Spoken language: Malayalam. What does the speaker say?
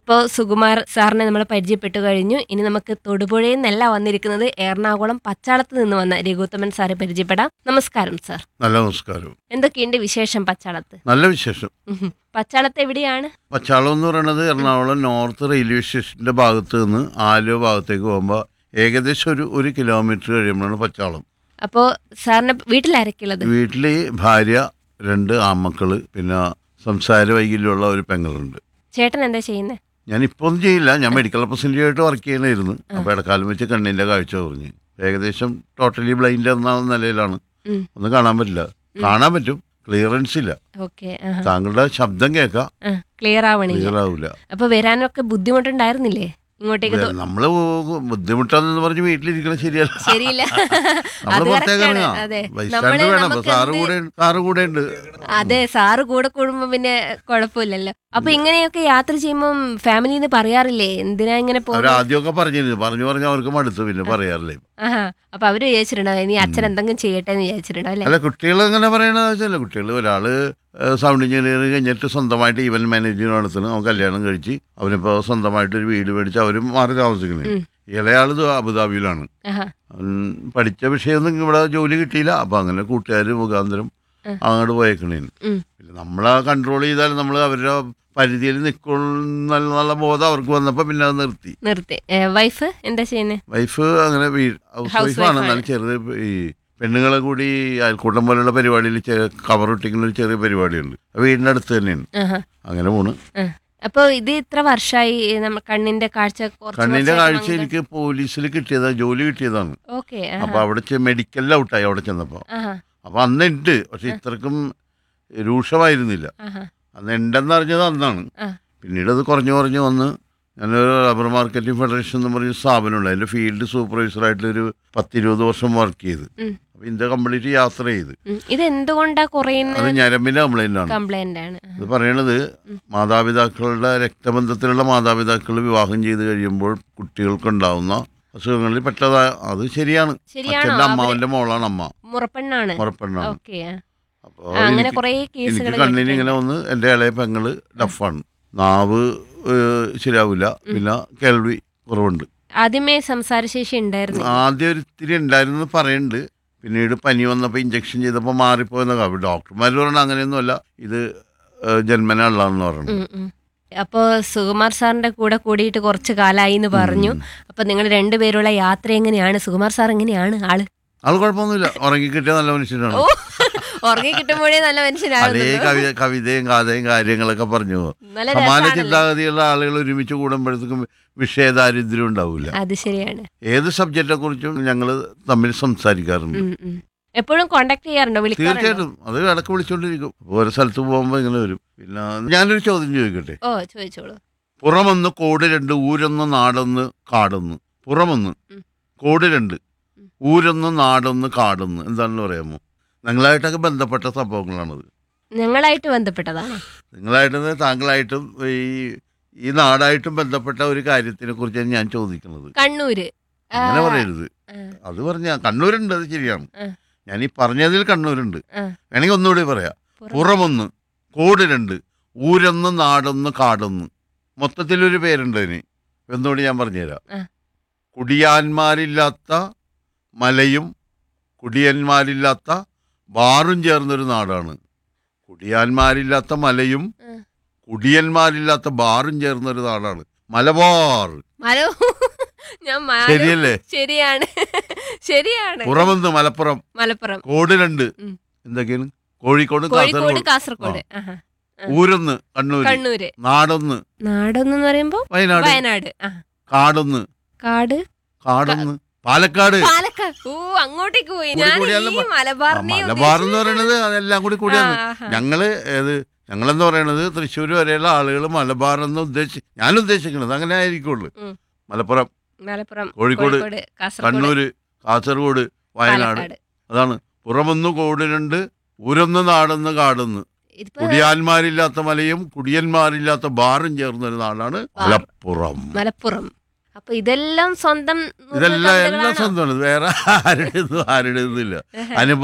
ഇപ്പോൾ സുകുമാർ സാറിനെ നമ്മൾ പരിചയപ്പെട്ടു കഴിഞ്ഞു ഇനി നമുക്ക് തൊടുപുഴയിൽ നിന്നല്ല വന്നിരിക്കുന്നത് എറണാകുളം പച്ചാളത്ത് നിന്ന് വന്ന രഘുത്തമൻ സാറെ പരിചയപ്പെടാം നമസ്കാരം സാർ നല്ല നമസ്കാരം എന്തൊക്കെയുണ്ട് വിശേഷം പച്ചാളത്ത് നല്ല വിശേഷം ഉഹും. പച്ചാളത്ത് എവിടെയാണ് പച്ചാളം എന്ന് പറയുന്നത് എറണാകുളം നോർത്ത് റെയിൽവേ സ്റ്റേഷന്റെ ഭാഗത്ത് നിന്ന് ആലുവ ഭാഗത്തേക്ക് പോകുമ്പോൾ ഏകദേശം ഒരു ഒരു കിലോമീറ്റർ കഴിയുമ്പോഴാണ് പച്ചാളം അപ്പോൾ സാറിന് വീട്ടിലാരൊക്കെയുള്ളത് വീട്ടിൽ ഭാര്യ രണ്ട് ആമക്കള് പിന്നെ സംസാര വൈകല്യമുള്ള ഒരു പെങ്ങളുണ്ട് ചേട്ടൻ എന്താ ചെയ്യുന്നത് ഞാൻ ഇപ്പോൾ ഒന്നും ചെയ്യില്ല ഞാൻ മെഡിക്കൽ റെപ്രസെൻറ്റേറ്റീവ് ആയിട്ട് വർക്ക് ചെയ്യണമായിരുന്നു അപ്പോൾ ഇടക്കാലം വെച്ച് കണ്ണിൻ്റെ കാഴ്ച കുറഞ്ഞ് ഏകദേശം ടോട്ടലി ബ്ലൈൻഡ് എന്ന നിലയിലാണ് ഉം. ഒന്നും കാണാൻ പറ്റില്ല കാണാൻ പറ്റും ക്ലിയറൻസ് ഇല്ല ഓക്കെ താങ്കളുടെ ശബ്ദം കേൾക്കാം ക്ലിയർ ആവണില്ല ക്ലിയർ ആവില്ല അപ്പൊ വരാനൊക്കെ ബുദ്ധിമുട്ടുണ്ടായിരുന്നില്ലേ ഇങ്ങോട്ടേക്ക് തൊ- നമ്മള് ബുദ്ധിമുട്ടാന്ന് പറഞ്ഞ് വീട്ടിലിരിക്കണം ശരിയല്ല ശരിയില്ല നമ്മള് അത് പുറത്തേക്ക് correct ആണ്. ഇറങ്ങാം അതെ ബൈസ്റ്റാൻഡ് നമ്മള് വേണം അപ്പൊ നമുക്ക് സാറ് എന്ത് കൂടെ സാറ് കൂടെ ഉണ്ട് അതെ സാറ് കൂടെ കൂടുമ്പോ പിന്നെ കുഴപ്പമില്ലല്ലോ അപ്പൊ ഇങ്ങനെയൊക്കെ യാത്ര ചെയ്യുമ്പം ഫാമിലിന്ന് പറയാറില്ലേ എന്തിനാ ഇങ്ങനെ അവർ പോകുന്നത് ആദ്യമൊക്കെ പറഞ്ഞിരുന്നു പറഞ്ഞു പറഞ്ഞ് അവർക്ക് മടുത്തു പിന്നെ പറയാറില്ലേ ആഹാ അപ്പൊ അവര് വിചാരിച്ചിട്ടുണ്ടോ ഇനി അച്ഛൻ എന്തെങ്കിലും ചെയ്യട്ടെ എന്ന് വിചാരിച്ചിട്ടുണ്ടോ അല്ലെ അല്ല കുട്ടികൾ എങ്ങനെ പറയണത് വെച്ചാൽ കുട്ടികൾ ഒരാള് സൗണ്ട് എഞ്ചിനീയറിംഗ് കഴിഞ്ഞിട്ട് സ്വന്തമായിട്ട് ഈവൻ മാനേജിങ് നടത്തുന്നു അവൻ കല്യാണം കഴിച്ച് അവനിപ്പോ സ്വന്തമായിട്ട് ഒരു വീട് മേടിച്ച് അവരും മാറി താമസിക്കുന്നത് ഉം. ഇളയാള് ദു- അബുദാബിയിലാണ് ആഹാ അവൻ പഠിച്ച വിഷയമൊന്നും ഇവിടെ ജോലി കിട്ടിയില്ല അപ്പൊ അങ്ങനെ കൂട്ടുകാർ മുഖാന്തരം ഉം. അങ്ങോട്ട് പോയേക്കണേന് ഉം. പിന്നെ നമ്മളെ കൺട്രോൾ ചെയ്താൽ നമ്മൾ അവരുടെ പരിധിയിൽ നിൽക്കുന്നുള്ള നല്ല ബോധം അവർക്ക് വന്നപ്പോൾ പിന്നെ അത് നിർത്തി നിർത്തി വൈഫ് എന്താ ചെയ്യുന്നത് വൈഫ് അങ്ങനെ വീ- ഹൗസ് ഹൗസ് വൈഫാണ് വൈഫാണ്. എന്നാലും ചെറുത് ഈ പെണ്ണുങ്ങളെ കൂടി അയൽക്കൂട്ടം പോലുള്ള പരിപാടിയിൽ കവർ ഇട്ടിക്കുന്ന ഒരു ചെറിയ പരിപാടിയുണ്ട് അത് വീടിൻ്റെ അടുത്ത് തന്നെയാണ് ആഹാ അങ്ങനെ പോണ് ആ. അപ്പൊ ഇത് ഇത്ര വർഷമായി നമ്മ കണ്ണിന്റെ കാഴ്ച കുറച്ച് കണ്ണിന്റെ വർഷമായിട്ട് കാഴ്ച എനിക്ക് പോലീസിൽ കിട്ടിയതാണ് ജോലി കിട്ടിയതാണ് ഓക്കെ അപ്പൊ അവിടെ മെഡിക്കലിൽ ഔട്ടായി അവിടെ ചെന്നപ്പോ ആഹാ അപ്പൊ അന്ന് ഉണ്ട് പക്ഷെ ഇത്രക്കും രൂക്ഷമായിരുന്നില്ല ആഹാ അന്ന് ഉണ്ടെന്ന് അറിഞ്ഞത് അന്നാണ് ആ. പിന്നീട് അത് കുറഞ്ഞു കുറഞ്ഞു വന്ന് ഞാനൊരു റബ്ബർ മാർക്കറ്റിംഗ് ഫെഡറേഷൻ എന്ന് പറഞ്ഞ സ്ഥാപനമുണ്ട് അതിൻ്റെ ഫീൽഡ് സൂപ്പർവൈസറായിട്ട് ഒരു പത്തിരുപത് വർഷം വർക്ക് ചെയ്ത് ഉം. അപ്പോൾ ഇന്ത്യ കംപ്ലീറ്റ് യാത്ര ചെയ്ത് ഉം. ഇത് എന്തുകൊണ്ടാ അത് കുറയുന്ന ഞരമ്പിൻ്റെ കംപ്ലൈൻ്റ് ആണ് കംപ്ലൈന്റ് ആണ് ഇത് പറയണത് മാതാപിതാക്കളുടെ രക്തബന്ധത്തിലുള്ള മാതാപിതാക്കൾ വിവാഹം ചെയ്ത് കഴിയുമ്പോൾ കുട്ടികൾക്കുണ്ടാവുന്ന അസുഖങ്ങളിൽ പെട്ടതാ അത് ശരിയാണ് ശരിയാണോ അച്ഛൻ്റെ അവര് അമ്മാവൻ്റെ മോളാണ് അമ്മ മുറപ്പെണ്ണാണ് ഉറപ്പെണ്ണാണ് ഓക്കെ അപ്പോൾ അങ്ങനെ കുറെ കേസുകൾ എനിക്ക് കണ്ണിന് ഇങ്ങനെ ഒന്ന് എൻ്റെ ഇളയ പെങ്ങള് ഡഫാണ് നാവ് ഏഹ്, ശരിയാവില്ല പിന്നെ കേൾവി കുറവുണ്ട് ആദ്യമേ സംസാരശേഷി ഉണ്ടായിരുന്നു ആദ്യം ഒരു ഇത്തിരി ഉണ്ടായിരുന്നു പറയുന്നുണ്ട് പിന്നീട് പനി വന്നപ്പോൾ ഇഞ്ചക്ഷൻ ചെയ്തപ്പോൾ മാറിപ്പോയെന്നൊക്കെ അപ്പോൾ ഡോക്ടർമാർ പറഞ്ഞ അങ്ങനെയൊന്നുമല്ല ഇത് ഏഹ്, ജന്മന ഉള്ളതെന്ന് പറഞ്ഞു ഉം, ഉം. അപ്പോ സുകുമാർ സാറിന്റെ കൂടെ കൂടിയിട്ട് കുറച്ച് കാലായി എന്ന് പറഞ്ഞു അപ്പൊ നിങ്ങൾ രണ്ടുപേരുള്ള യാത്ര എങ്ങനെയാണ് സുകുമാർ സാർ എങ്ങനെയാണ് ആള് ആൾ കുഴപ്പമൊന്നുമില്ല ഉറങ്ങിക്കിട്ടിയ നല്ല മനുഷ്യനാണ് ഓ ഉറങ്ങി കിട്ടുമ്പോഴേ നല്ല അതേ മനുഷ്യനാണ് കവിത കവിതയും കഥയും കാര്യങ്ങളൊക്കെ പറഞ്ഞു പോകും നല്ല സമാന രസാണല്ലോ. ചിന്താഗതിയുള്ള ആളുകൾ ഒരുമിച്ച് കൂടുമ്പോഴത്തേക്കും വിഷയദാരിദ്ര്യം ഉണ്ടാവില്ല അത് ശരിയാണ് ഏത് സബ്ജക്റ്റിനെ കുറിച്ചും ഞങ്ങൾ തമ്മിൽ സംസാരിക്കാറുണ്ട് ഉം, ഉം. എപ്പോഴും കോണ്ടാക്ട് ചെയ്യാറുണ്ടോ വിളിക്കാറുണ്ടോ തീർച്ചയായിട്ടും അത് ഇടക്ക് വിളിച്ചോണ്ടിരിക്കും ഓരോ സ്ഥലത്ത് പോകുമ്പോൾ ഇങ്ങനെ വരും പിന്നെ ഞാനൊരു ചോദ്യം ചോദിക്കട്ടെ ഓ ചോദിച്ചോളൂ പുറമൊന്ന് കോട് രണ്ട് ഊരൊന്ന് നാടൊന്ന് കാടൊന്ന് പുറമൊന്ന് ഉം. കോട് രണ്ട് ഉം. ഊരൊന്ന് നാടൊന്ന് കാടൊന്ന് എന്താണെന്ന് പറയാമോ നിങ്ങളായിട്ടൊക്കെ ബന്ധപ്പെട്ട സംഭവങ്ങളാണത് ഞങ്ങളായിട്ട് ബന്ധപ്പെട്ടതാണ് നിങ്ങളായിട്ടും താങ്കളായിട്ടും ഈ ഈ നാടായിട്ടും ബന്ധപ്പെട്ട ഒരു കാര്യത്തിനെ കുറിച്ചാണ് ഞാൻ ചോദിക്കുന്നത് കണ്ണൂര് ആ, അങ്ങനെ പറയരുത് ആ, അത് പറഞ്ഞ കണ്ണൂരുണ്ട് അത് ശരിയാണ് ആ. ഞാൻ ഈ പറഞ്ഞതിൽ കണ്ണൂരുണ്ട് ആ. വേണമെങ്കിൽ ഒന്നുകൂടി പറയാം പുറം- പുറമൊന്ന് കോട് രണ്ട് ഊരൊന്ന് നാടൊന്ന് കാടൊന്ന് മൊത്തത്തിലൊരു പേരുണ്ട് അതിന് എന്നോട് ഞാൻ പറഞ്ഞുതരാം ആ. കുടിയാന്മാരില്ലാത്ത മലയും കുടിയന്മാരില്ലാത്ത ബാറും ചേർന്നൊരു നാടാണ് കുടിയാന്മാരില്ലാത്ത മലയും ആ. കുടിയന്മാരില്ലാത്ത ബാറും ചേർന്നൊരു നാടാണ് മലബാർ മലോ ഞാൻ മാലോ- ശരിയല്ലേ ശരിയാണ് ശരിയാണ് പുറമെന്ന് മലപ്പുറം മലപ്പുറം കോട് രണ്ട് ഉം. എന്തൊക്കെയാണ് കോഴിക്കോട് കോഴിക്കോട് കാസർഗോഡ് കാസർഗോഡ് ആഹാ. ഊരൊന്ന് കണ്ണൂര് കണ്ണൂര് നാടൊന്ന് നാടൊന്ന് പറയുമ്പോ വയനാട് വയനാട് ആ കാടൊന്ന് കാട് കാടൊന്ന് പാലക്കാട് പാലക്കാട് ഓ അങ്ങോട്ടേക്ക് പോയി കൂടി ഞാൻ കൂടിയാലും ഈ മ- ആ, മലബാറിനെ മലബാർ എന്ന് പറയുന്നത് അതെല്ലാം കൂടി കൂടിയാണ് ആഹാ. ഞങ്ങള് ഏത് ഞങ്ങളെന്ന് പറയുന്നത് തൃശ്ശൂർ വരെയുള്ള ആളുകൾ മലബാർ എന്ന് ഉദ്ദേശി ഞാൻ ഉദ്ദേശിക്കുന്നത് അങ്ങനെ ആയിരിക്കുള്ളൂ ഉം. മലപ്പുറം മലപ്പുറം കോഴിക്കോട്, കാസർഗോഡ് കണ്ണൂര് കാസർഗോഡ് വയനാട് പാലക്കാട് അതാണ് പുറമൊന്ന് കോടിനുണ്ട് ഊരൊന്ന് നാടൊന്ന് കാടൊന്ന് ഇതിപ്പോ കുടിയാന്മാരില്ലാത്ത മലയും കുടിയന്മാരില്ലാത്ത ബാറും ചേർന്നൊരു നാടാണ് മലപ്പുറം മലപ്പുറം അപ്പൊ ഇതെല്ലാം സ്വന്തം ഇതെല്ലാം എല്ലാം കവിതകളാണോ? സ്വന്തമാണ് വേറെ ആരുടേതും ആരുടേതും ഇല്ല അനുഭവം